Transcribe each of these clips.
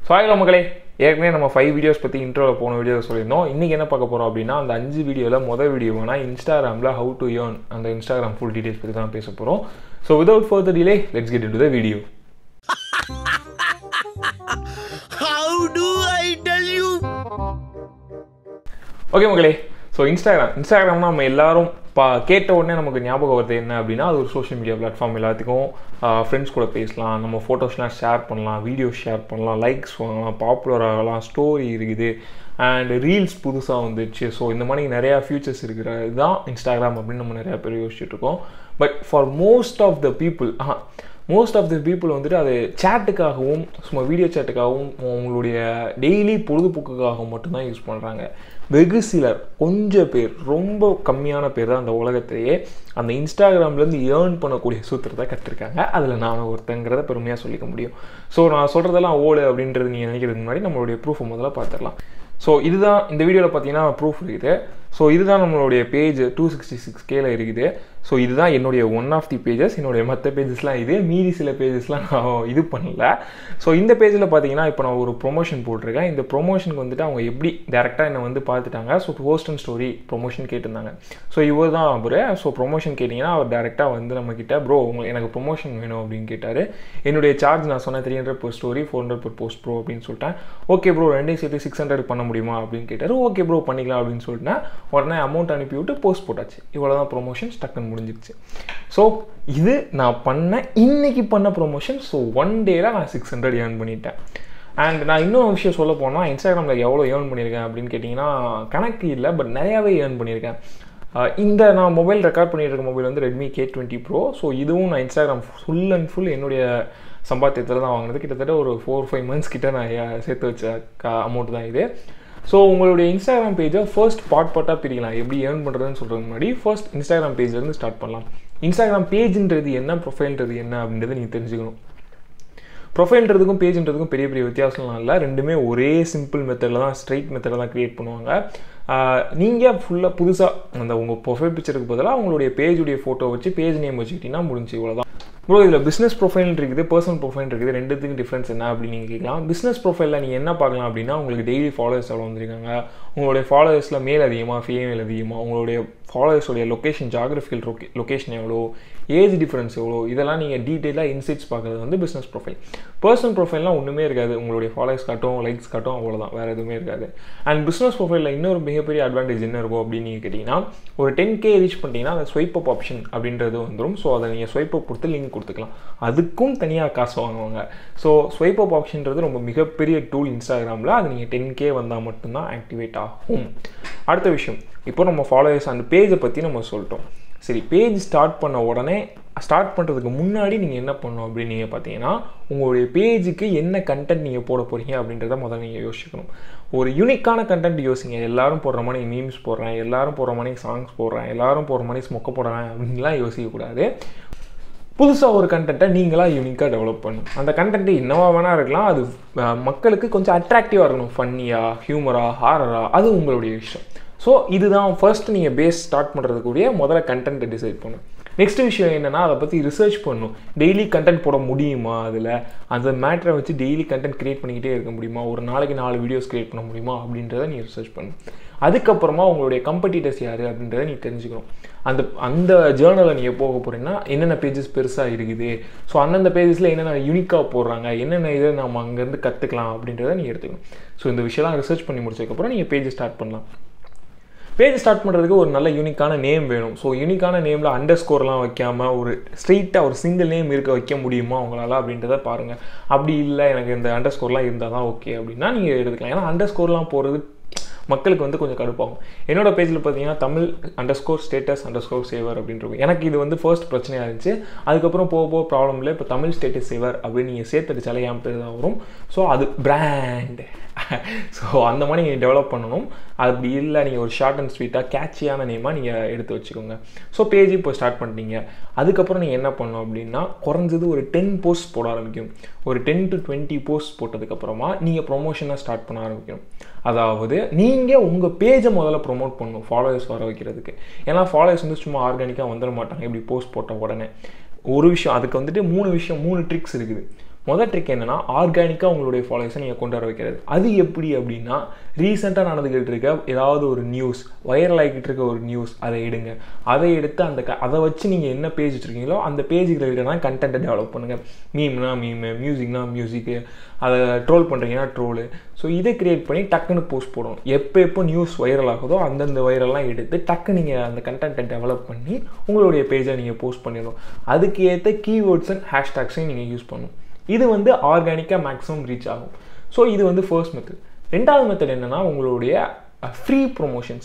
Hi மக்களே ஏற்கனவே நம்ம ஃபைவ் வீடியோஸ் பற்றி இன்ட்ரோவில் போன வீடியோவில் சொல்லியிருந்தோம் இன்றைக்கி என்ன பார்க்க போகிறோம் அப்படின்னா அந்த அஞ்சு வீடியோவில் மொதல் வீடியோனா இன்ஸ்டாகிராமில் ஹவு டு ஏர்ன் அந்த இன்ஸ்டாகிராம் ஃபுல் டீடைல்ஸ் பற்றி தான் பேச போகிறோம் so without further delay let's get into the video How do I tell you? Okay மக்களே ஸோ இன்ஸ்டாகிராம் இன்ஸ்டாகிராம்னா நம்ம எல்லாரும் பா கேட்ட உடனே நமக்கு ஞாபகம் வருது என்ன அப்படின்னா அது ஒரு சோஷியல் மீடியா பிளாட்ஃபார்ம் எல்லாத்துக்கும் ஃப்ரெண்ட்ஸ் கூட பேசலாம் நம்ம ஃபோட்டோஸ்லாம் ஷேர் பண்ணலாம் வீடியோஸ் ஷேர் பண்ணலாம் லைக்ஸ் வாங்கலாம் பாப்புலர் ஆகலாம் ஸ்டோரி இருக்குது அண்ட் ரீல்ஸ் புதுசாக வந்துச்சு ஸோ இந்த மாதிரி நிறையா ஃபியூச்சர்ஸ் இருக்கிறது தான் இன்ஸ்டாகிராம் அப்படின்னு நம்ம நிறையா பேர் யோசிச்சுட்டு இருக்கோம் but for most of the people most of the people வந்துட்டு அது சேட்டுக்காகவும் சும்மா வீடியோ சேட்டுக்காகவும் அவங்களுடைய டெய்லி பொழுதுபோக்குக்காகவும் மட்டும்தான் யூஸ் பண்ணுறாங்க வெகு சிலர் கொஞ்சம் பேர் ரொம்ப கம்மியான பேர் தான் அந்த உலகத்திலேயே அந்த இன்ஸ்டாகிராம்லேருந்து ஏர்ன் பண்ணக்கூடிய சூத்திரத்தை கற்றுருக்காங்க அதில் நான் ஒருத்தங்கிறத பெருமையாக சொல்லிக்க முடியும் ஸோ நான் சொல்கிறதெல்லாம் ஓடு அப்படின்றது நீங்கள் நினைக்கிறதுக்கு முன்னாடி நம்மளுடைய ப்ரூஃபை முதல்ல பார்த்துடலாம் ஸோ இதுதான் இந்த வீடியோவில் பார்த்தீங்கன்னா ப்ரூஃப் இருக்குது ஸோ இதுதான் நம்மளுடைய பேஜ் டூ சிக்ஸ்டி சிக்ஸ் கேல இருக்குது ஸோ இதுதான் என்னுடைய ஒன் ஆஃப் தி பேஜஸ் என்னுடைய மற்ற பேஜஸ்லாம் இது மீதி சில பேஜஸ்லாம் நான் இது பண்ணல ஸோ இந்த பேஜில் பார்த்தீங்கன்னா இப்போ நான் ஒரு ப்ரொமோஷன் போட்டிருக்கேன் இந்த ப்ரொமோஷனுக்கு வந்துட்டு அவங்க எப்படி டேரெக்டாக என்னை வந்து பார்த்துட்டாங்க so post and story promotion கேட்டிருந்தாங்க ஸோ இவர் தான் அவர் ஸோ ப்ரொமோஷன் கேட்டிங்கன்னா அவர் டேரெக்டாக வந்து நம்மக்கிட்ட ப்ரோ உங்களுக்கு எனக்கு ப்ரொமோஷன் வேணும் அப்படின்னு கேட்டார் என்னுடைய சார்ஜ் நான் சொன்னேன் three hundred per story four hundred per post bro அப்படின்னு சொல்லிட்டேன் ஓகே ப்ரோ ரெண்டையும் சேர்த்து சிக்ஸ் ஹண்ட்ரட் பண்ண முடியுமா அப்படின்னு கேட்டார் ஓகே ப்ரோ பண்ணிக்கலாம் அப்படின்னு சொல்லிட்டேன் உடனே அமௌண்ட் அனுப்பி விட்டு போஸ்ட் போட்டாச்சு இவ்வளோ தான் ப்ரொமோஷன் டக்குன்னு முடிஞ்சிருச்சு ஸோ இது நான் பண்ண இன்னைக்கு பண்ண ப்ரொமோஷன் ஸோ ஒன் டேல நான் சிக்ஸ் ஹண்ட்ரட் ஏர்ன் பண்ணிட்டேன் அண்ட் நான் இன்னொரு விஷயம் சொல்ல போனால் இன்ஸ்டாகிராமில் எவ்வளோ ஏர்ன் பண்ணியிருக்கேன் அப்படின்னு கேட்டிங்கன்னா கணக்கு இல்லை பட் நிறையாவே ஏர்ன் பண்ணியிருக்கேன் அஹ் இந்த நான் மொபைல் ரெக்கார்ட் பண்ணிட்டு இருக்க மொபைல் வந்து Redmi K twenty pro so இதுவும் நான் இன்ஸ்டாகிராம் ஃபுல் அண்ட் ஃபுல் என்னுடைய சம்பாத்தியத்தில் தான் வாங்கினது கிட்டத்தட்ட ஒரு ஃபோர் ஃபைவ் மந்த்ஸ் கிட்ட நான் ஏ- சேர்த்து வச்ச அமௌண்ட் தான் இது ஸோ உங்களுடைய இன்ஸ்டாகிராம் பேஜை ஃபர்ஸ்ட் பார்ட் பார்ட்டாக பிரிக்கலாம் எப்படி ஏர்ன் பண்ணுறதுன்னு சொல்கிறது முன்னாடி ஃபர்ஸ்ட் இன்ஸ்டாகிராம் பேஜ்லேருந்து ஸ்டார்ட் பண்ணலாம் இன்ஸ்டாகிராம் பேஜ்ன்றது என்ன ப்ரொஃபைல்ன்றது என்ன அப்படின்றத நீங்கள் தெரிஞ்சுக்கணும் ப்ரொஃபைல்ன்றதுக்கும் பேஜ்ன்றதுக்கும் பெரிய பெரிய வித்தியாசம்லாம் இல்லை ரெண்டுமே ஒரே சிம்பிள் மெத்தடில் தான் ஸ்ட்ரைட் மெத்தடில் தான் க்ரியேட் பண்ணுவாங்க நீங்கள் ஃபுல்லாக புதுசாக அந்த உங்கள் ப்ரொஃபைல் பிக்சருக்கு பதிலாக உங்களுடைய பேஜுடைய ஃபோட்டோ வச்சு பேஜ் நேம் வச்சுக்கிட்டிங்கன்னா முடிஞ்சு இவ்வளோதான் ப்ரோ இதில் பிஸ்னஸ் ப்ரொஃபைல் இருக்குது பர்சனல் ப்ரொஃபைல் இருக்குது ரெண்டுத்துக்கும் டிஃப்ரென்ஸ் என்ன அப்படின்னு நீங்கள் கேட்கலாம் பிஸ்னஸ் ப்ரொஃபைலில் நீங்கள் என்ன பார்க்கலாம் அப்படின்னா உங்களுக்கு டெய்லி ஃபாலோவர்ஸ் எவ்வளோ வந்திருக்காங்க உங்களுடைய ஃபாலோவர்ஸில் மேல் அதிகமாக ஃபீமேல் அதிகமாக உங்களுடைய ஃபாலோவர்ஸோடைய லொக்கேஷன் ஜாகிரபிக்கல் லொக்கேஷன் எவ்வளோ ஏஜ் டிஃப்ரென்ஸ் எவ்வளோ இதெல்லாம் நீங்கள் டீட்டெயிலாக இன்சைட்ஸ் பார்க்குறது வந்து பிஸ்னஸ் ப்ரொஃபைல் பர்சனல் ப்ரொஃபைல்லாம் ஒன்றுமே இருக்காது உங்களுடைய ஃபாலோவர்ஸ் காட்டும் லைக்ஸ் காட்டும் அவ்வளோதான் வேறு எதுவுமே இருக்காது அண்ட் பிஸ்னஸ் ப்ரொஃபைலில் இன்னொரு மிகப்பெரிய அட்வான்டேஜ் என்ன இருக்கும் அப்படின்னு நீங்கள் கேட்டிங்கன்னா ஒரு டென் கே ரீச் பண்ணிட்டீங்கன்னா அந்த ஸ்வைப் அப் ஆப்ஷன் அப்படின்றது வந்துடும் ஸோ அதை நீங்கள் ஸ்வைப் அப் கொடுத்து லிங்க் கொடுத்துக்கலாம் அதுக்கும் தனியாக காசு வாங்குவாங்க ஸோ ஸ்வைப் அப் ஆப்ஷன்றது ரொம்ப மிகப்பெரிய டூல் இன்ஸ்டாகிராமில் அது நீங்கள் டென் கே வந்தால் மட்டும்தான் ஆக்டிவேட் ஆகும் அடுத்த விஷயம் இப்போ நம்ம ஃபாலோவர்ஸ் அந்த பேஜை பற்றி நம்ம சொல்லிட்டோம் சரி பேஜ் ஸ்டார்ட் பண்ண உடனே ஸ்டார்ட் பண்ணுறதுக்கு முன்னாடி நீங்கள் என்ன பண்ணணும் அப்படின்னு நீங்கள் பார்த்தீங்கன்னா உங்களுடைய பேஜுக்கு என்ன கண்டென்ட் நீங்கள் போட போகிறீங்க அப்படின்றத முதல்ல நீங்கள் யோசிக்கணும் ஒரு யூனிக்கான கண்டென்ட் யோசிங்க எல்லாரும் போடுற மாதிரி மீம்ஸ் போடுறேன் எல்லாரும் போடுற மாதிரி சாங்ஸ் போடுறேன் எல்லாரும் போடுற மாதிரி ஸ்மொக்க போடுறேன் அப்படின்லாம் யோசிக்கக்கூடாது புதுசாக ஒரு கண்டென்ட்டை நீங்களாக யூனிக்காக டெவலப் பண்ணணும் அந்த கண்டென்ட் என்னவா வேணா இருக்கலாம் அது அஹ், மக்களுக்கு கொஞ்சம் அட்ராக்டிவாக இருக்கணும் ஃபன்னியாக ஹியூமராக ஹாரரா அது உங்களுடைய விஷயம் ஸோ இதுதான் ஃபர்ஸ்ட் நீங்கள் பேஸ் ஸ்டார்ட் பண்ணுறதுக்குரிய முதல்ல கண்டென்ட்டை டிசைட் பண்ணணும் நெக்ஸ்ட் விஷயம் என்னென்னா அதை பற்றி ரிசர்ச் பண்ணணும் டெய்லி கண்டென்ட் போட முடியுமா அதில் அந்த மேட்டரை வச்சு டெய்லி கண்டென்ட் க்ரியேட் பண்ணிக்கிட்டே இருக்க முடியுமா ஒரு நாளைக்கு நாலு வீடியோஸ் க்ரியேட் பண்ண முடியுமா அப்படின்றத நீங்கள் ரிசர்ச் பண்ணணும் அதுக்கப்புறமா உங்களுடைய கம்பெட்டிட்டர்ஸ் யார் அப்படின்றத நீ தெரிஞ்சுக்கணும் அந்த அந்த ஜேர்னலில் நீங்கள் போக போகிறீங்கன்னா என்னென்ன பேஜஸ் பெருசாக இருக்குது ஸோ அந்தந்த பேஜஸில் என்னென்ன யூனிக்காக போடுறாங்க என்னென்ன இதை நம்ம அங்கேருந்து கற்றுக்கலாம் அப்படின்றத நீங்கள் எடுத்துக்கணும் ஸோ இந்த விஷயம்லாம் ரிசர்ச் பண்ணி முடிச்சதுக்கப்புறம் நீங்கள் பேஜ் ஸ்டார்ட் பண்ணலாம் பேஜ் ஸ்டார்ட் பண்ணுறதுக்கு ஒரு நல்ல யூனிக்கான நேம் வேணும் ஸோ யூனிக்கான நேமில் அண்டர் ஸ்கோர்லாம் வைக்காமல் ஒரு ஸ்ட்ரெயிட்டாக ஒரு சிங்கிள் நேம் இருக்க வைக்க முடியுமா உங்களால் அப்படின்றத பாருங்கள் அப்படி இல்லை எனக்கு இந்த அண்டர் ஸ்கோர்லாம் இருந்தால் தான் ஓகே அப்படின்னா நீங்கள் எடுத்துக்கலாம் ஏன்னா அண்டர் ஸ்கோர்லாம் போகிறது மக்களுக்கு வந்து கொஞ்சம் கடுப்பாகும் என்னோட பேஜில் பார்த்தீங்கன்னா Tamil underscore status underscore saver அப்படின்னு இருக்கும் எனக்கு இது வந்து ஃபர்ஸ்ட் பிரச்சனையாக இருந்துச்சு அதுக்கப்புறம் போக போக ப்ராப்ளம் இல்லை இப்போ தமிழ் ஸ்டேட்டஸ் சேவர் அப்படின்னு நீங்கள் சேர்த்தடிச்சாலே என் பேர் தான் வரும் ஸோ அது பிராண்ட் ஸோ அந்த மாதிரி நீங்கள் டெவலப் பண்ணணும் அப்படி இல்லை நீங்கள் ஒரு ஷார்ட் அண்ட் ஸ்வீட்டாக கேட்சியான நேமாக நீங்கள் எடுத்து வச்சுக்கோங்க ஸோ பேஜ் இப்போ ஸ்டார்ட் பண்ணிட்டீங்க அதுக்கப்புறம் நீங்கள் என்ன பண்ணணும் அப்படின்னா குறைஞ்சது ஒரு டென் போஸ்ட் போட ஆரம்பிக்கும் ஒரு டென் டு டுவெண்ட்டி போஸ்ட் போட்டதுக்கப்புறமா நீங்கள் ப்ரொமோஷனை ஸ்டார்ட் பண்ண ஆரம்பிக்கணும் அதாவது நீங்கள் உங்கள் பேஜை முதல்ல ப்ரொமோட் பண்ணணும் ஃபாலோவர்ஸ் வர வைக்கிறதுக்கு ஏன்னா ஃபாலோவர்ஸ் வந்து சும்மா ஆர்கானிக்காக வந்துட மாட்டாங்க இப்படி போஸ்ட் போட்ட உடனே ஒரு விஷயம் அதுக்கு வந்துட்டு மூணு விஷயம் மூணு ட்ரிக்ஸ் இருக்குது முதல் ட்ரிக் என்னன்னா ஆர்கானிக்காக உங்களுடைய ஃபாலோவர்ஸை நீங்கள் கொண்டு வர வைக்கிறது அது எப்படி அப்படின்னா ரீசெண்டாக நடந்துக்கிட்டு இருக்க ஏதாவது ஒரு நியூஸ் வைரல் ஆகிக்கிட்டு இருக்க ஒரு நியூஸ் அதை எடுங்க அதை எடுத்து அந்த க அதை வச்சு நீங்கள் என்ன பேஜ் வச்சுருக்கீங்களோ அந்த பேஜுக்கு ரிலேட்டடாக கண்டென்ட்டை டெவலப் பண்ணுங்கள் மீம்னா மீமு மியூசிக்னா மியூசிக்கு அதை ட்ரோல் பண்ணுறீங்கன்னா ட்ரோலு ஸோ இதை கிரியேட் பண்ணி டக்குன்னு போஸ்ட் போடணும் எப்போ எப்போ நியூஸ் வைரல் ஆகுதோ அந்தந்த வைரல்லாம் எடுத்து டக்கு நீங்கள் அந்த கண்டென்ட்டை டெவலப் பண்ணி உங்களுடைய பேஜை நீங்கள் போஸ்ட் பண்ணிடணும் அதுக்கு ஏற்ற கீவேர்ட்ஸ் அண்ட் ஹேஷ்டாக்ஸையும் நீங்கள் யூஸ் பண்ணணும் இது வந்து ஆர்கானிக்காக மேக்ஸிமம் ரீச் ஆகும் ஸோ இது வந்து ஃபர்ஸ்ட் மெத்தட் ரெண்டாவது மெத்தட் என்னென்னா உங்களுடைய ஃப்ரீ ப்ரொமோஷன்ஸ்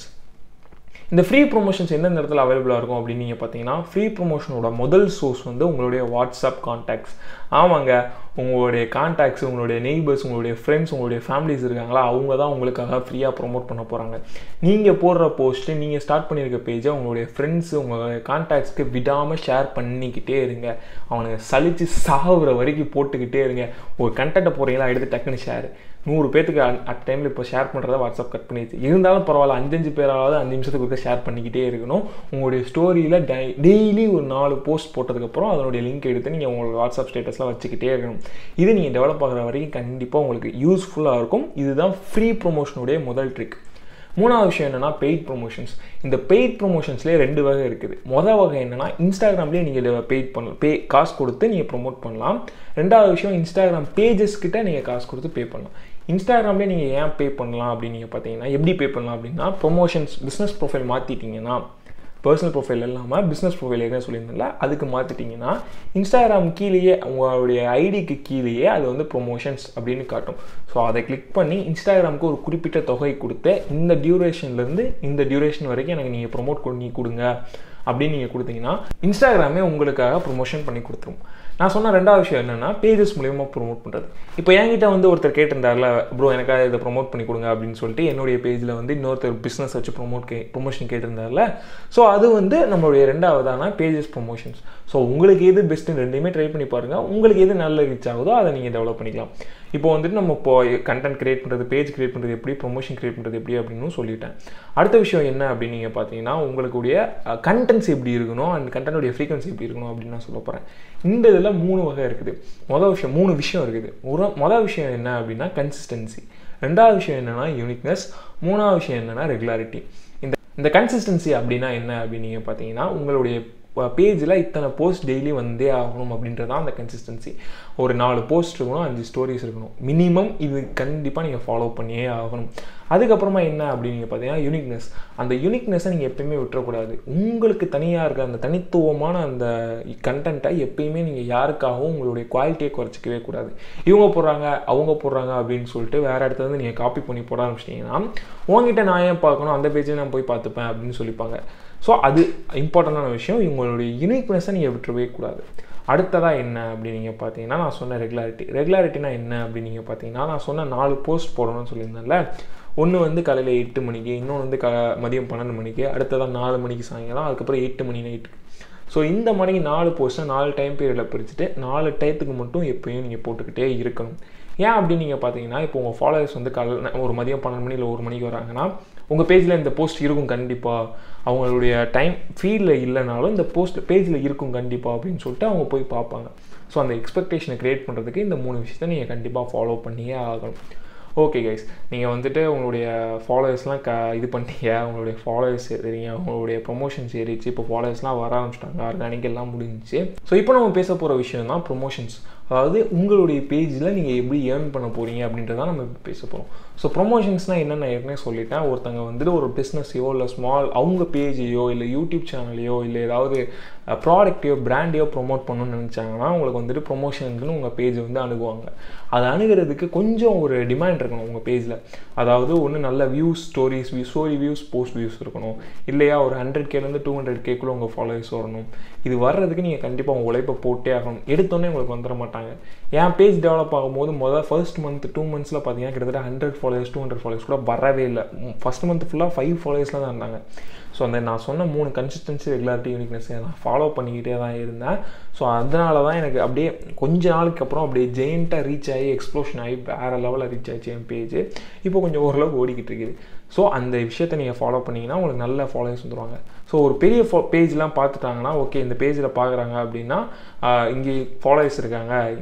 இந்த ஃப்ரீ ப்ரொமோஷன்ஸ் எந்தெந்த இடத்துல அவைலபிளாக இருக்கும் அப்படின்னு நீங்கள் பார்த்தீங்கன்னா ஃப்ரீ ப்ரொமோஷனோட முதல் சோர்ஸ் வந்து உங்களுடைய வாட்ஸ்அப் கான்டாக்ட்ஸ் ஆமாங்க உங்களுடைய கான்டாக்ட்ஸ் உங்களுடைய நெய்பர்ஸ் உங்களுடைய ஃப்ரெண்ட்ஸ் உங்களுடைய ஃபேமிலிஸ் இருக்காங்களா அவங்க தான் உங்களுக்காக ஃப்ரீயாக ப்ரொமோட் பண்ண போகிறாங்க நீங்கள் போடுற போஸ்ட்டு நீங்கள் ஸ்டார்ட் பண்ணியிருக்க பேஜை உங்களுடைய ஃப்ரெண்ட்ஸு உங்களுடைய கான்டாக்ட்ஸ்க்கு விடாமல் ஷேர் பண்ணிக்கிட்டே இருங்க அவனுக்கு சலித்து சாகுற வரைக்கும் போட்டுக்கிட்டே இருங்க ஒரு கண்டென்ட்டை போடுறீங்களா எடுத்து டக்குன்னு ஷேர் நூறு பேத்துக்கு அட் டைமில் இப்போ ஷேர் பண்ணுறத வாட்ஸ்அப் கட் பண்ணிடுச்சு இருந்தாலும் பரவாயில்ல அஞ்சஞ்சு பேராவது அஞ்சு நிமிஷத்துக்கு ஒருக்க ஷேர் பண்ணிக்கிட்டே இருக்கணும் உங்களுடைய ஸ்டோரியில் டை டெய்லி ஒரு நாலு போஸ்ட் போட்டதுக்கப்புறம் அதனுடைய லிங்க் எடுத்து நீங்கள் உங்களோட வாட்ஸ்அப் ஸ்டேட்டஸில் வச்சுக்கிட்டே இருக்கணும் இது நீங்கள் டெவலப் ஆகிற வரைக்கும் கண்டிப்பாக உங்களுக்கு யூஸ்ஃபுல்லாக இருக்கும் இதுதான் ஃப்ரீ ப்ரொமோஷனுடைய முதல் ட்ரிக் மூணாவது விஷயம் என்னென்னா பெய்ட் ப்ரொமோஷன்ஸ் இந்த பெய்ட் ப்ரொமோஷன்ஸ்லேயே ரெண்டு வகை இருக்குது மொதல் வகை என்னென்னா இன்ஸ்டாகிராம்லேயே நீங்கள் பெய்ட் பண்ணலாம் பே காசு கொடுத்து நீங்கள் ப்ரொமோட் பண்ணலாம் ரெண்டாவது விஷயம் இன்ஸ்டாகிராம் பேஜஸ் கிட்ட நீங்கள் காசு கொடுத்து பே பண்ணலாம் இன்ஸ்டாகிராம்லேயே நீங்கள் ஏன் பே பண்ணலாம் அப்படின்னு நீங்கள் பார்த்தீங்கன்னா எப்படி பே பண்ணலாம் அப்படின்னா ப்ரொமோஷன்ஸ் பிஸ்னஸ் ப்ரொஃபைல் மாற்றிட்டீங்கன்னா பர்சனல் ப்ரொஃபைல் இல்லாமல் பிஸ்னஸ் ப்ரொஃபைல் ஏற்கனவே சொல்லியிருந்தேன்ல அதுக்கு மாற்றிட்டிங்கன்னா இன்ஸ்டாகிராம் கீழேயே உங்களுடைய ஐடிக்கு கீழேயே அது வந்து ப்ரொமோஷன்ஸ் அப்படின்னு காட்டும் ஸோ அதை கிளிக் பண்ணி இன்ஸ்டாகிராமுக்கு ஒரு குறிப்பிட்ட தொகை கொடுத்து இந்த டியூரேஷன்லேருந்து இந்த டியூரேஷன் வரைக்கும் எனக்கு நீங்கள் ப்ரொமோட் பண்ணி கொடுங்க அப்படின்னு நீங்கள் கொடுத்தீங்கன்னா இன்ஸ்டாகிராமே உங்களுக்காக ப்ரொமோஷன் பண்ணி கொடுத்துரும் நான் சொன்ன ரெண்டாவது விஷயம் என்னென்னா பேஜஸ் மூலியமாக ப்ரொமோட் பண்ணுறது இப்போ என்கிட்ட வந்து ஒருத்தர் கேட்டிருந்தார்ல ப்ரோ எனக்காக இதை ப்ரொமோட் பண்ணி கொடுங்க அப்படின்னு சொல்லிட்டு என்னுடைய பேஜில் வந்து இன்னொருத்தர் பிஸ்னஸ் வச்சு ப்ரொமோட் கே ப்ரொமோஷன் கேட்டிருந்தார்ல ஸோ அது வந்து நம்மளுடைய ரெண்டாவதான பேஜஸ் ப்ரொமோஷன்ஸ் ஸோ உங்களுக்கு எது பெஸ்ட்டுன்னு ரெண்டையுமே ட்ரை பண்ணி பாருங்கள் உங்களுக்கு எது நல்ல ரீச் ஆகுதோ அதை நீங்கள் டெவலப் பண்ணிக்கலாம் இப்போ வந்துட்டு நம்ம இப்போ கண்டென்ட் கிரியேட் பண்ணுறது பேஜ் கிரியேட் பண்ணுறது எப்படி ப்ரொமோஷன் கிரியேட் பண்ணுறது எப்படி அப்படின்னு சொல்லிட்டேன் அடுத்த விஷயம் என்ன அப்படின்னு நீங்கள் பார்த்தீங்கன்னா உங்களுடைய கண்டென்ட்ஸ் எப்படி இருக்கணும் அண்ட் கண்டென்ட்டுடைய ஃப்ரீக்வன்சி எப்படி இருக்கணும் அப்படின்னு நான் சொல்ல போகிறேன் இந்த இதில் மூணு வகை இருக்குது மொதல் விஷயம் மூணு விஷயம் இருக்குது ஒரு மொதல் விஷயம் என்ன அப்படின்னா கன்சிஸ்டன்சி ரெண்டாவது விஷயம் என்னென்னா யூனிக்னஸ் மூணாவது விஷயம் என்னென்னா ரெகுலாரிட்டி இந்த இந்த கன்சிஸ்டன்சி அப்படின்னா என்ன அப்படின்னு நீங்கள் பார்த்தீங்கன்னா உங்களுடைய பேஜில் இத்தனை போஸ்ட் டெய்லி வந்தே ஆகணும் அப்படின்றது தான் அந்த கன்சிஸ்டன்சி ஒரு நாலு போஸ்ட் இருக்கணும் அஞ்சு ஸ்டோரிஸ் இருக்கணும் மினிமம் இது கண்டிப்பாக நீங்கள் ஃபாலோ பண்ணியே ஆகணும் அதுக்கப்புறமா என்ன அப்படின்னு நீங்கள் பார்த்தீங்கன்னா யூனிக்னஸ் அந்த யூனிக்னஸை நீங்கள் எப்பயுமே விட்டுறக்கூடாது உங்களுக்கு தனியாக இருக்க அந்த தனித்துவமான அந்த கண்டென்ட்டை எப்பயுமே நீங்கள் யாருக்காகவும் உங்களுடைய குவாலிட்டியை குறைச்சிக்கவே கூடாது இவங்க போடுறாங்க அவங்க போடுறாங்க அப்படின்னு சொல்லிட்டு வேறு இடத்துல இருந்து நீங்கள் காப்பி பண்ணி போட ஆரம்பிச்சிட்டிங்கன்னா உங்ககிட்ட நான் ஏன் பார்க்கணும் அந்த பேஜை நான் போய் பார்த்துப்பேன் அப்படின்னு சொல்லிப்பாங்க ஸோ அது இம்பார்ட்டண்டான விஷயம் இவங்களுடைய யூனிக்னஸை நீங்கள் விட்டுறவே கூடாது அடுத்ததாக என்ன அப்படின்னு நீங்கள் பார்த்தீங்கன்னா நான் சொன்ன ரெகுலாரிட்டி ரெகுலாரிட்டினா என்ன அப்படின்னு நீங்கள் பார்த்தீங்கன்னா நான் சொன்ன நாலு போஸ்ட் போடணும்னு சொல்லியிருந்தேன்ல ஒன்று வந்து காலையில் எட்டு மணிக்கு இன்னொன்று வந்து க மதியம் பன்னெண்டு மணிக்கு அடுத்ததாக நாலு மணிக்கு சாயங்காலம் அதுக்கப்புறம் எட்டு மணி நைட்டுக்கு ஸோ இந்த மாதிரி நாலு போஸ்ட்டை நாலு டைம் பீரியடில் பிரிச்சுட்டு நாலு டயத்துக்கு மட்டும் எப்பயும் நீங்கள் போட்டுக்கிட்டே இருக்கணும் ஏன் அப்படின்னு நீங்கள் பார்த்தீங்கன்னா இப்போ உங்கள் ஃபாலோவர்ஸ் வந்து காலைல ஒரு மதியம் பன்னெண்டு மணி இல்லை ஒரு மணிக்கு வராங்கன்னா உங்கள் பேஜில் இந்த போஸ்ட் இருக்கும் கண்டிப்பாக அவங்களுடைய டைம் ஃபீல்டில் இல்லைனாலும் இந்த போஸ்ட் பேஜில் இருக்கும் கண்டிப்பாக அப்படின்னு சொல்லிட்டு அவங்க போய் பார்ப்பாங்க ஸோ அந்த எக்ஸ்பெக்டேஷனை க்ரியேட் பண்ணுறதுக்கு இந்த மூணு விஷயத்தை நீங்கள் கண்டிப்பாக ஃபாலோ பண்ணியே ஆகணும் ஓகே கைஸ் நீங்கள் வந்துட்டு உங்களுடைய ஃபாலோவர்ஸ்லாம் க இது பண்ணிட்டீங்க உங்களுடைய ஃபாலோவர்ஸ் ஏறிங்க உங்களுடைய ப்ரொமோஷன்ஸ் ஏறிச்சு இப்போ ஃபாலோவர்ஸ்லாம் வர ஆரம்பிச்சிட்டாங்க ஆர்கானிக் எல்லாம் முடிஞ்சிச்சு ஸோ இப்போ நம்ம பேச போகிற விஷயம் தான் ப்ரொமோஷன்ஸ் அதாவது உங்களுடைய பேஜில் நீங்கள் எப்படி ஏர்ன் பண்ண போகிறீங்க அப்படின்றத நம்ம இப்போ பேச போகிறோம் ஸோ ப்ரொமோஷன்ஸ்னால் என்னென்ன ஏற்கனவே சொல்லிட்டேன் ஒருத்தங்க வந்துட்டு ஒரு பிஸ்னஸையோ இல்லை ஸ்மால் அவங்க பேஜையோ இல்லை யூடியூப் சேனலையோ இல்லை ஏதாவது ப்ராடக்டையோ பிராண்டையோ ப்ரொமோட் பண்ணணும்னு நினச்சாங்கன்னா உங்களுக்கு வந்துட்டு ப்ரொமோஷனுக்குன்னு உங்கள் பேஜை வந்து அணுகுவாங்க அதை அணுகிறதுக்கு கொஞ்சம் ஒரு டிமாண்ட் இருக்கணும் உங்கள் பேஜில் அதாவது ஒன்று நல்ல views stories view story views post views இருக்கணும் இல்லையா ஒரு ஹண்ட்ரட் கேலேருந்து டூ ஹண்ட்ரட் கேக்குள்ளே உங்கள் ஃபாலோவர்ஸ் வரணும் இது வர்றதுக்கு நீங்கள் கண்டிப்பாக உங்கள் உழைப்பை போட்டே ஆகணும் எடுத்தோன்னே உங்களுக்கு வந்துட மாட்டாங்க என் பேஜ் டெவலப் ஆகும்போது முதல் ஃபர்ஸ்ட் மந்த் டூ மந்த்ஸில் பார்த்தீங்கன்னா கிட்டத்தட்ட hundred followers two hundred followers கூட வரவே இல்லை ஃபஸ்ட் மந்த் ஃபுல்லாக ஃபைவ் ஃபாலோவர்ஸில் தான் இருந்தாங்க ஸோ அந்த நான் சொன்ன மூணு கன்சிஸ்டன்சி ரெகுலாரிட்டி யூனிக்னஸ் நான் ஃபாலோ பண்ணிக்கிட்டே தான் இருந்தேன் ஸோ அதனால தான் எனக்கு அப்படியே கொஞ்ச நாளுக்கு அப்புறம் அப்படியே ஜெயிண்ட்டாக ரீச் ஆகி எக்ஸ்ப்ளோஷன் ஆகி வேறு லெவலில் ரீச் ஆச்சு என் பேஜ் இப்போ கொஞ்சம் ஓரளவுக்கு ஓடிக்கிட்டு இருக்குது ஸோ அந்த விஷயத்தை நீங்கள் ஃபாலோ பண்ணிங்கன்னா உங்களுக்கு நல்ல ஃபாலோவர்ஸ் வந்துடுவாங்க ஸோ ஒரு பெரிய ஃபோ பேஜ்லாம் பார்த்துட்டாங்கன்னா ஓகே இந்த பேஜில் பார்க்குறாங்க அப்படின்னா இங்கே ஃபாலோவர்ஸ் இருக்காங்க இங்கே கொஞ்சம்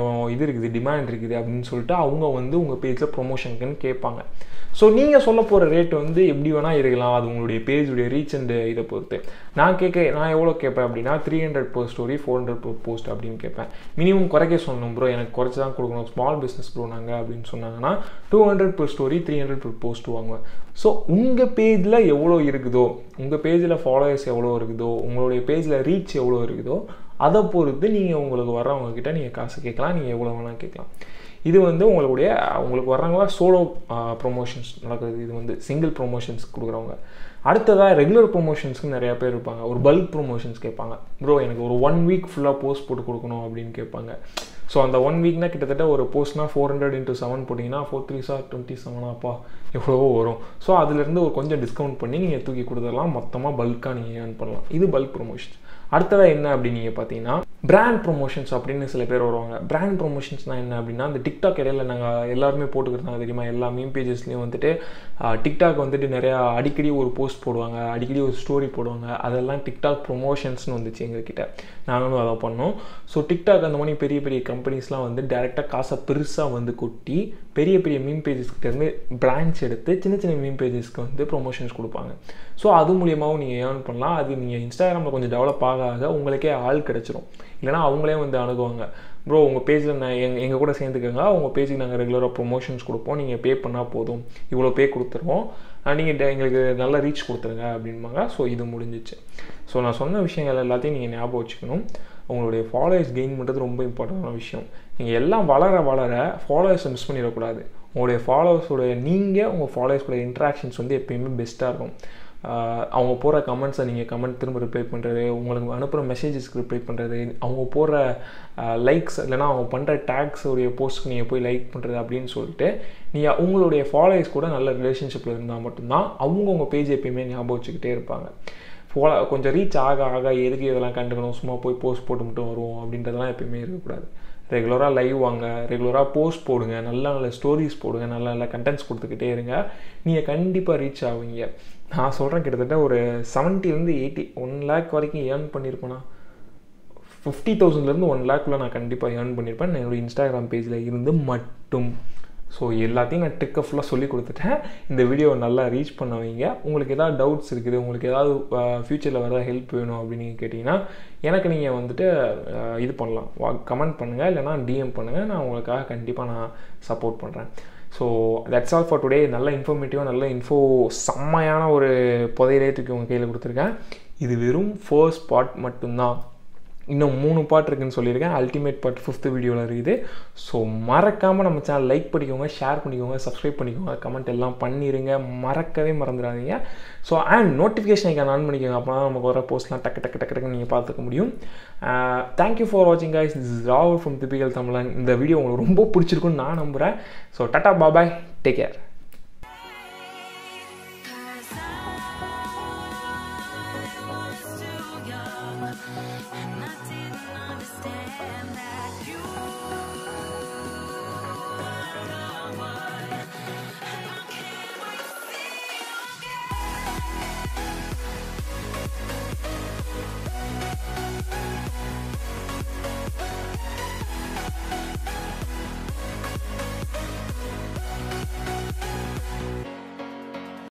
கொஞ்சம் இது இருக்குது டிமாண்ட் இருக்குது அப்படின்னு சொல்லிட்டு அவங்க வந்து உங்கள் பேஜில் ப்ரொமோஷனுக்குன்னு கேட்பாங்க ஸோ நீங்கள் சொல்ல போகிற ரேட் வந்து எப்படி வேணால் இருக்கலாம் அது உங்களுடைய பேஜுடைய ரீச் அண்ட் இதை பொறுத்து நான் கேட்க நான் எவ்வளோ கேட்பேன் அப்படின்னா three hundred per story four hundred per post அப்படின்னு கேட்பேன் மினிமம் குறைக்க சொல்லணும் ப்ரோ எனக்கு குறைச்சி தான் கொடுக்கணும் ஸ்மால் பிஸ்னஸ் ப்ரோ நாங்கள் அப்படின்னு சொன்னாங்கன்னா two hundred per story three hundred per post வாங்குவேன் ஸோ உங்கள் பேஜில் எவ்வளோ இருக்குதோ உங்கள் பேஜில் ஃபாலோவர்ஸ் எவ்வளோ இருக்குதோ உங்களுடைய பேஜில் ரீச் எவ்வளோ இருக்குதோ அதை பொறுத்து நீங்கள் உங்களுக்கு வர்றவங்க கிட்ட நீங்கள் காசு கேட்கலாம் நீங்கள் எவ்வளோ வேணால் கேட்கலாம் இது வந்து உங்களுடைய உங்களுக்கு வர்றவங்க சோலோ ப்ரொமோஷன்ஸ் நடக்குது இது வந்து சிங்கிள் ப்ரொமோஷன்ஸ் கொடுக்குறவங்க அடுத்ததாக ரெகுலர் ப்ரொமோஷன்ஸ்க்கு நிறையா பேர் இருப்பாங்க ஒரு பல்க் ப்ரொமோஷன்ஸ் கேட்பாங்க ப்ரோ எனக்கு ஒரு ஒன் வீக் ஃபுல்லாக போஸ்ட் போட்டு கொடுக்கணும் அப்படின்னு கேட்பாங்க ஸோ அந்த ஒன் வீக்னா கிட்டத்தட்ட ஒரு போஸ்ட்னா ஃபோர் ஹண்ட்ரட் இன்ட்டு செவன் போட்டிங்கன்னா ஃபோர் த்ரீ சார் டுவெண்ட்டி செவனாப்பா எவ்வளவோ வரும் ஸோ அதுலேருந்து ஒரு கொஞ்சம் டிஸ்கவுண்ட் பண்ணி நீங்கள் தூக்கி கொடுத்துடலாம் மொத்தமாக பல்காக நீங்கள் ஏர்ன் பண்ணலாம் இது பல்க் ப்ரொமோஷன்ஸ் அடுத்ததாக என்ன அப்படின்னு நீங்கள் பார்த்தீங்கன்னா பிராண்ட் ப்ரொமோஷன்ஸ் அப்படின்னு சில பேர் வருவாங்க பிராண்ட் ப்ரொமோஷன்ஸ்னால் என்ன அப்படின்னா அந்த டிக்டாக் இடையில நாங்கள் எல்லாருமே போட்டுக்கிறதாங்க தெரியுமா எல்லா மீம் பேஜஸ்லேயும் வந்துட்டு டிக்டாக் வந்துட்டு நிறையா அடிக்கடி ஒரு போஸ்ட் போடுவாங்க அடிக்கடி ஒரு ஸ்டோரி போடுவாங்க அதெல்லாம் டிக்டாக் ப்ரொமோஷன்ஸ்னு வந்துச்சு எங்ககிட்ட நாங்களும் அதை பண்ணோம் ஸோ டிக்டாக் அந்த மாதிரி பெரிய பெரிய கம்பெனிஸ்லாம் வந்து டேரெக்டாக காசை பெருசாக வந்து கொட்டி பெரிய பெரிய மீம் பேஜஸ்கிட்டேருந்து பிரான்ச் எடுத்து சின்ன சின்ன மீம் பேஜஸ்க்கு வந்து ப்ரொமோஷன்ஸ் கொடுப்பாங்க ஸோ அது மூலியமாகவும் நீங்கள் ஏர்ன் பண்ணலாம் அது நீங்கள் இன்ஸ்டாகிராமில் கொஞ்சம் டெவலப் ஆக ஆக உங்களுக்கே ஆள் கிடச்சிரும் இல்லைனா அவங்களே வந்து அணுகுவாங்க ப்ரோ உங்கள் பேஜில் நான் எங் எங்கள் கூட சேர்ந்துக்கோங்க உங்கள் பேஜுக்கு நாங்கள் ரெகுலராக ப்ரொமோஷன்ஸ் கொடுப்போம் நீங்கள் பே பண்ணால் போதும் இவ்வளோ பே கொடுத்துருவோம் நீங்கள் எங்களுக்கு நல்ல ரீச் கொடுத்துருங்க அப்படின்பாங்க ஸோ இது முடிஞ்சிச்சு ஸோ நான் சொன்ன விஷயங்கள் எல்லாத்தையும் நீங்கள் ஞாபகம் வச்சுக்கணும் உங்களுடைய ஃபாலோவர்ஸ் கெயின் பண்ணுறது ரொம்ப இம்பார்ட்டண்டான விஷயம் நீங்கள் எல்லாம் வளர வளர ஃபாலோவர்ஸை மிஸ் பண்ணிடக்கூடாது உங்களுடைய ஃபாலோவர்ஸோட நீங்கள் உங்கள் ஃபாலோவர்ஸோட இன்ட்ராக்ஷன்ஸ் வந்து எப்பயுமே பெஸ்ட்டாக இருக்கும் அவங்க போடுற கமெண்ட்ஸை நீங்கள் கமெண்ட் திரும்ப ரிப்ளை பண்ணுறது உங்களுக்கு அனுப்புகிற மெசேஜஸ்க்கு ரிப்ளை பண்ணுறது அவங்க போடுற லைக்ஸ் இல்லைனா அவங்க பண்ணுற டேக்ஸ் உடைய போஸ்ட்க்கு நீங்கள் போய் லைக் பண்ணுறது அப்படின்னு சொல்லிட்டு நீங்கள் உங்களுடைய ஃபாலோவர்ஸ் கூட நல்ல ரிலேஷன்ஷிப்பில் இருந்தால் மட்டும்தான் அவங்க உங்கள் பேஜ் எப்பயுமே ஞாபகம் வச்சுக்கிட்டே இருப்பாங்க ஃபாலோ கொஞ்சம் ரீச் ஆக ஆக எதுக்கு இதெல்லாம் கண்டுக்கணும் சும்மா போய் போஸ்ட் போட்டு மட்டும் வருவோம் அப்படின்றதெல்லாம் எப்பயுமே இருக்கக்கூடாது ரெகுலராக லைவ் வாங்க ரெகுலராக போஸ்ட் போடுங்க நல்ல நல்ல ஸ்டோரிஸ் போடுங்க நல்ல நல்ல கண்டென்ட்ஸ் கொடுத்துக்கிட்டே இருங்க நீங்கள் கண்டிப்பாக ரீச் ஆவீங்க நான் சொல்கிறேன் கிட்டத்தட்ட ஒரு செவன்ட்டிலேருந்து எயிட்டி ஒன் லேக் வரைக்கும் ஏர்ன் பண்ணியிருப்பேனா ஃபிஃப்டி தௌசண்ட்லேருந்து ஒன் லேக்குள்ளே நான் கண்டிப்பாக ஏர்ன் பண்ணியிருப்பேன் என்னோடய இன்ஸ்டாகிராம் பேஜில் இருந்து மட்டும் ஸோ எல்லாத்தையும் நான் ட்ரிக்கை ஃபுல்லாக சொல்லி கொடுத்துட்டேன் இந்த வீடியோவை நல்லா ரீச் பண்ண வைங்க உங்களுக்கு ஏதாவது டவுட்ஸ் இருக்குது உங்களுக்கு ஏதாவது ஃப்யூச்சரில் வர ஹெல்ப் வேணும் அப்படின்னு நீங்கள் கேட்டிங்கன்னா எனக்கு நீங்கள் வந்துட்டு இது பண்ணலாம் வா கமெண்ட் பண்ணுங்கள் இல்லைனா டிஎம் பண்ணுங்கள் நான் உங்களுக்காக கண்டிப்பாக நான் சப்போர்ட் பண்ணுறேன் so that's all for today நல்ல இன்ஃபர்மேட்டிவாக நல்ல இன்ஃபோ செம்மையான ஒரு புதையிலே தூக்கி உங்கள் கையில் கொடுத்துருக்கேன் இது வெறும் ஃபர்ஸ்ட் பார்ட் மட்டும்தான் இன்னும் மூணு பார்ட் இருக்குன்னு சொல்லியிருக்கேன் அல்டிமேட் பார்ட் ஃபிஃப்த் வீடியோவில் இருக்குது ஸோ மறக்காமல் நம்ம சேனல் லைக் பண்ணிக்கோங்க ஷேர் பண்ணிக்கோங்க சப்ஸ்கிரைப் பண்ணிக்கோங்க கமெண்ட் எல்லாம் பண்ணிடுங்க மறக்கவே மறந்துடாதீங்க so and notification icon on பண்ணிக்கோங்க அப்போ தான் நமக்கு வர போஸ்ட்லாம் டக்கு டக்கு டக்கு டக்குன்னு நீங்கள் பார்த்துக்க முடியும் தேங்க்யூ ஃபார் வாட்சிங் guys this is Raval from typical Tamizhan இந்த வீடியோ உங்களுக்கு ரொம்ப பிடிச்சிருக்குன்னு நான் நம்புகிறேன் so tata bye bye take care And I didn't understand that you